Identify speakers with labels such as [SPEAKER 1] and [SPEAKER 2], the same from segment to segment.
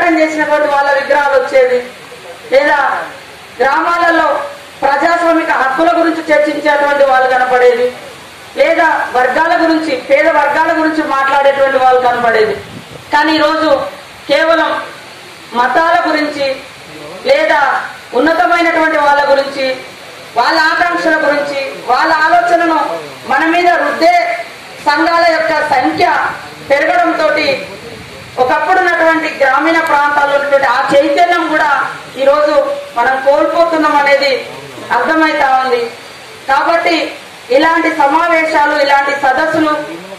[SPEAKER 1] పోరాటం చేసినటువంటి వాళ్ళ విగ్రహాలు వచ్చేది లేదా గ్రామాలలో ప్రజాస్వామిక హక్కుల గురించి చర్చించేటువంటి వాళ్ళు కనపడేది లేదా వర్గాల గురించి పేద వర్గాల గురించి మాట్లాడేటువంటి వాళ్ళు కనపడేది కానీ ఈరోజు కేవలం మతాల గురించి లేదా ఉన్నతమైనటువంటి వాళ్ళ గురించి వాళ్ళ ఆకాంక్షల గురించి వాళ్ళ ఆలోచనను మన మీద రుద్దే సంఘాల యొక్క సంఖ్య పెరగడంతో ఒకప్పుడు ఉన్నటువంటి గ్రామీణ ప్రాంతాల్లో ఉన్నటువంటి ఆ చైతన్యం కూడా ఈరోజు మనం కోల్పోతున్నాం అనేది అర్థమైతా ఉంది కాబట్టి ఇలాంటి సమావేశాలు ఇలాంటి సదస్సులు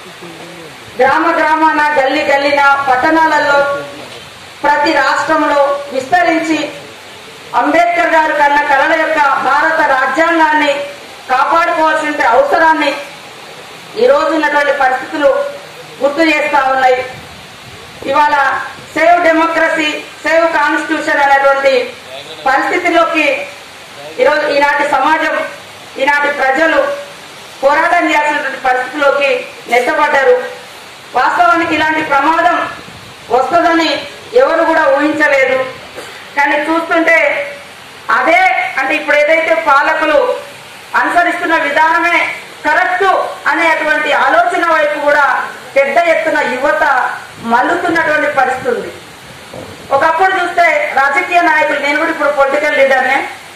[SPEAKER 1] గ్రామ గ్రామాన గల్లీ గల్లిన పట్టణాలలో ప్రతి రాష్ట్రంలో విస్తరించి అంబేద్కర్ గారు కన్న కళల యొక్క భారత రాజ్యాంగాన్ని కాపాడుకోవాల్సిన అవసరాన్ని ఈ రోజు ఉన్నటువంటి పరిస్థితులు గుర్తు చేస్తా ఉన్నాయి ఇవాళ సేవ్ డెమోక్రసీ సేవ్ కాన్స్టిట్యూషన్ అనేటువంటి పరిస్థితిలోకి ఈరోజు ఈనాటి సమాజం ఈనాటి ప్రజలు పోరాటం చేయాల్సినటువంటి పరిస్థితిలోకి నెట్టబడ్డారు వాస్తవానికి ఇలాంటి ప్రమాదం వస్తుందని ఎవరు కూడా ఊహించలేదు కానీ చూస్తుంటే అదే అంటే ఇప్పుడు ఏదైతే పాలకులు అనుసరిస్తున్న విధానమే కరెక్ట్ అనేటువంటి ఆలోచన వైపు కూడా పెద్ద ఎత్తున యువత మల్లుతున్నటువంటి పరిస్థితి ఉంది ఒకప్పుడు చూస్తే రాజకీయ నాయకులు నేను కూడా ఇప్పుడు పొలిటికల్ లీడర్నే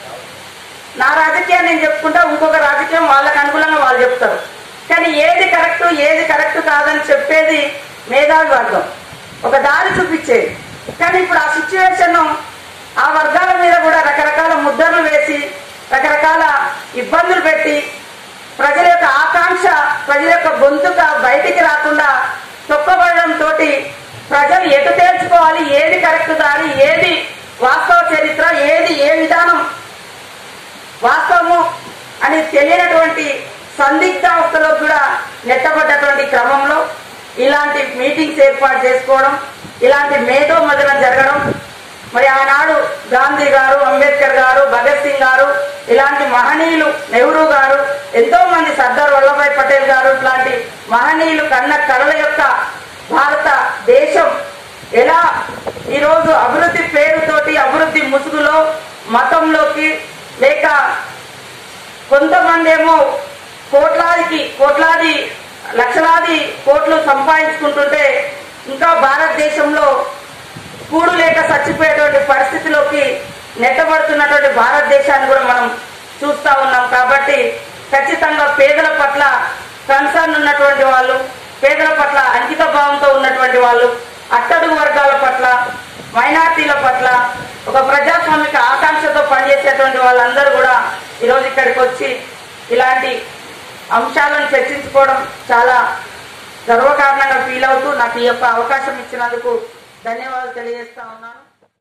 [SPEAKER 1] నా రాజకీయాన్ని నేను చెప్పుకుంటా ఇంకొక రాజకీయం వాళ్ళకి అనుకూలంగా వాళ్ళు చెప్తారు కానీ ఏది కరెక్ట్ ఏది కరెక్ట్ కాదని చెప్పేది మేధావి వర్గం ఒక దారి చూపించేది కానీ ఇప్పుడు ఆ సిచ్యువేషన్ ఆ వర్గాల మీద కూడా రకరకాల ముద్రలు వేసి రకరకాల ఇబ్బందులు పెట్టి ప్రజల యొక్క ఆకాంక్ష ప్రజల యొక్క గొంతుక బయటికి రాకుండా తొక్కబడడం తోటి ప్రజలు ఎటు తేల్చుకోవాలి ఏది కరెక్ట్ దారి ఏది వాస్తవ చరిత్ర ఏది ఏ విధానం వాస్తవము అని తెలియనటువంటి సందిగ్ధావస్థలో కూడా నెట్టబడ్డటువంటి క్రమంలో ఇలాంటి మీటింగ్స్ ఏర్పాటు చేసుకోవడం ఇలాంటి మేధో మదనం జరగడం మరి ఆనాడు గాంధీ గారు అంబేద్కర్ గారు భగత్ సింగ్ గారు ఇలాంటి మహనీయులు నెహ్రూ గారు ఎంతో మంది సర్దార్ వల్లభాయ్ పటేల్ గారు ఇట్లాంటి మహనీయులు కన్న కళల యొక్క భారత దేశం ఎలా ఈరోజు అభివృద్ధి పేరుతోటి అభివృద్ధి ముసుగులో మతంలోకి లేక కొంతమంది ఏమో కోట్లాదికి కోట్లాది లక్షలాది కోట్లు సంపాదించుకుంటుంటే ఇంకా భారతదేశంలో కూడు లేక చచ్చిపోయేటువంటి పరిస్థితిలోకి నెట్టబడుతున్నటువంటి భారతదేశాన్ని కూడా మనం చూస్తా ఉన్నాం కాబట్టి ఖచ్చితంగా పేదల పట్ల కన్సర్న్ ఉన్నటువంటి వాళ్ళు పేదల పట్ల అంకిత భావంతో ఉన్నటువంటి వాళ్ళు అట్టడుగు వర్గాల పట్ల మైనార్టీల పట్ల ఒక ప్రజాస్వామిక ఆకాంక్షతో పనిచేసేటువంటి వాళ్ళందరూ కూడా ఈరోజు ఇక్కడికి వచ్చి ఇలాంటి అంశాలను చర్చించుకోవడం చాలా గర్వకారణంగా ఫీల్ అవుతూ నాకు ఈ యొక్క అవకాశం ఇచ్చినందుకు ధన్యవాదాలు తెలియజేస్తా ఉన్నాను